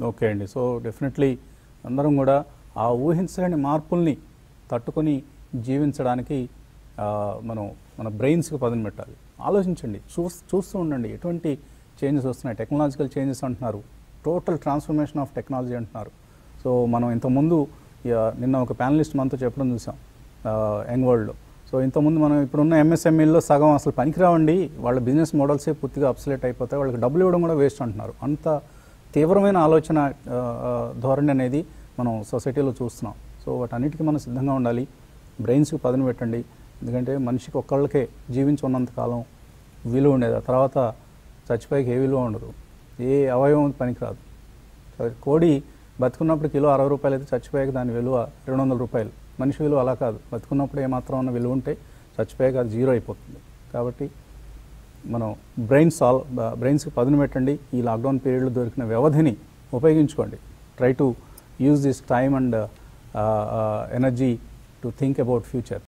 okay అండి so definitely అందరం కూడా ఆ ఊహించలేని మార్పుల్ని తట్టుకొని జీవించడానికి ఆ, మనం మన బ్రెయిన్స్కి పదును పెట్టాలి ఆలోచించండి చూ చూస్తూ ఉండండి ఎటువంటి చేంజెస్ వస్తున్నాయి టెక్నాలజికల్ చేంజెస్ అంటున్నారు టోటల్ ట్రాన్స్ఫర్మేషన్ ఆఫ్ టెక్నాలజీ అంటున్నారు సో మనం ఇంతకుముందు ఇక నిన్న ఒక ప్యానలిస్ట్ మనతో చెప్పడం చూసాం యంగ్ వరల్డ్లో సో ఇంతకుముందు మనం ఇప్పుడున్న ఎంఎస్ఎంఈల్లో సగం అసలు పనికిరావండి వాళ్ళ బిజినెస్ మోడల్సే పూర్తిగా అప్సలేట్ అయిపోతాయి వాళ్ళకి డబ్బులు ఇవ్వడం కూడా వేస్ట్ అంటున్నారు అంత తీవ్రమైన ఆలోచన ఆ, ఆ, ధోరణి అనేది మనం సొసైటీలో చూస్తున్నాం సో వాటన్నిటికీ మనం సిద్ధంగా ఉండాలి బ్రెయిన్స్కి పదును పెట్టండి ఎందుకంటే మనిషికి ఒక్కళ్ళకే జీవించి ఉన్నంత కాలం విలువ ఉండేది ఆ తర్వాత చచ్చిపోయాక ఏ విలువ ఉండదు ఏ అవయవం పనికిరాదు సో కోడి బతుకున్నప్పుడు కిలో అరవై రూపాయలు అయితే చచ్చిపోయాక దాని విలువ రెండు వందల రూపాయలు మనిషి విలువ అలా కాదు బతుకున్నప్పుడు ఏమాత్రం ఉన్న విలువ ఉంటే చచ్చిపోయాక అది జీరో అయిపోతుంది కాబట్టి మనం బ్రెయిన్ సాల్వ్ బ్రెయిన్స్కి పదును పెట్టండి ఈ లాక్డౌన్ పీరియడ్లో దొరికిన వ్యవధిని ఉపయోగించుకోండి try to use this time and energy to think about future